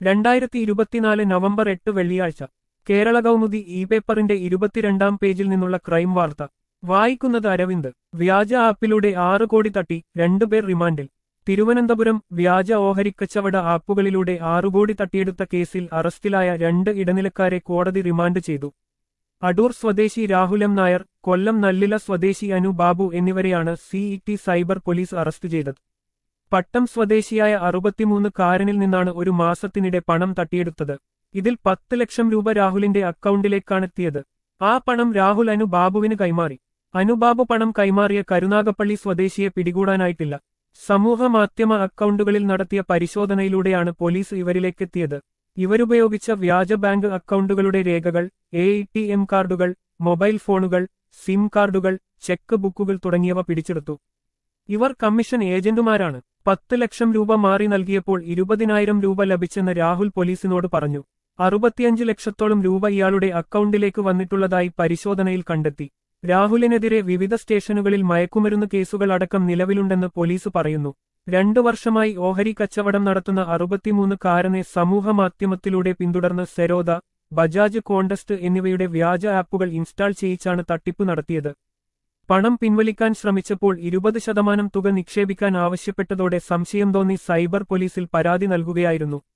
രണ്ടായിരത്തി ഇരുപത്തിനാല് നവംബർ എട്ട് വെള്ളിയാഴ്ച കേരള കൗമുദി ഇ പേപ്പറിന്റെ ഇരുപത്തിരണ്ടാം പേജിൽ നിന്നുള്ള ക്രൈം വാർത്ത വായിക്കുന്നത് അരവിന്ദ് വ്യാജ ആപ്പിലൂടെ ആറ് കോടി തട്ടി രണ്ടുപേർ റിമാൻഡിൽ തിരുവനന്തപുരം വ്യാജ ഓഹരിക്കച്ചവട ആപ്പുകളിലൂടെ ആറു കോടി തട്ടിയെടുത്ത കേസിൽ അറസ്റ്റിലായ രണ്ട് ഇടനിലക്കാരെ കോടതി റിമാൻഡ് ചെയ്തു അടൂർ സ്വദേശി രാഹുലം നായർ കൊല്ലം നല്ലില സ്വദേശി അനു ബാബു എന്നിവരെയാണ് സിഇടി സൈബർ പോലീസ് അറസ്റ്റ് ചെയ്തത് പട്ടം സ്വദേശിയായ അറുപത്തിമൂന്ന് കാരനിൽ നിന്നാണ് ഒരു മാസത്തിനിടെ പണം തട്ടിയെടുത്തത് ഇതിൽ പത്ത് ലക്ഷം രൂപ രാഹുലിന്റെ അക്കൗണ്ടിലേക്കാണെത്തിയത് ആ പണം രാഹുൽ അനു ബാബുവിന് കൈമാറി അനുബാബു പണം കൈമാറിയ കരുനാഗപ്പള്ളി സ്വദേശിയെ പിടികൂടാനായിട്ടില്ല സമൂഹ മാധ്യമ അക്കൗണ്ടുകളിൽ നടത്തിയ പരിശോധനയിലൂടെയാണ് പോലീസ് ഇവരിലേക്കെത്തിയത് ഇവരുപയോഗിച്ച വ്യാജ ബാങ്ക് അക്കൗണ്ടുകളുടെ രേഖകൾ എ ടി എം കാർഡുകൾ മൊബൈൽ ഫോണുകൾ സിം കാർഡുകൾ ചെക്ക് ബുക്കുകൾ തുടങ്ങിയവ പിടിച്ചെടുത്തു ഇവർ കമ്മീഷൻ ഏജന്റുമാരാണ് പത്ത് ലക്ഷം രൂപ മാറി നൽകിയപ്പോൾ ഇരുപതിനായിരം രൂപ ലഭിച്ചെന്ന് രാഹുൽ പോലീസിനോട് പറഞ്ഞു അറുപത്തിയഞ്ച് ലക്ഷത്തോളം രൂപ ഇയാളുടെ അക്കൗണ്ടിലേക്ക് വന്നിട്ടുള്ളതായി പരിശോധനയിൽ കണ്ടെത്തി രാഹുലിനെതിരെ വിവിധ സ്റ്റേഷനുകളിൽ മയക്കുമരുന്ന് കേസുകൾ അടക്കം നിലവിലുണ്ടെന്ന് പോലീസ് പറയുന്നു രണ്ടു വർഷമായി ഓഹരി കച്ചവടം നടത്തുന്ന അറുപത്തിമൂന്ന് കാരനെ സമൂഹമാധ്യമത്തിലൂടെ പിന്തുടർന്ന് സെരോദ ബജാജ് കോണ്ടസ്റ്റ് എന്നിവയുടെ വ്യാജ ആപ്പുകൾ ഇൻസ്റ്റാൾ ചെയ്യിച്ചാണ് തട്ടിപ്പ് നടത്തിയത് പണം പിൻവലിക്കാൻ ശ്രമിച്ചപ്പോൾ ഇരുപത് ശതമാനം തുക നിക്ഷേപിക്കാൻ ആവശ്യപ്പെട്ടതോടെ സംശയം തോന്നി സൈബർ പോലീസിൽ പരാതി നൽകുകയായിരുന്നു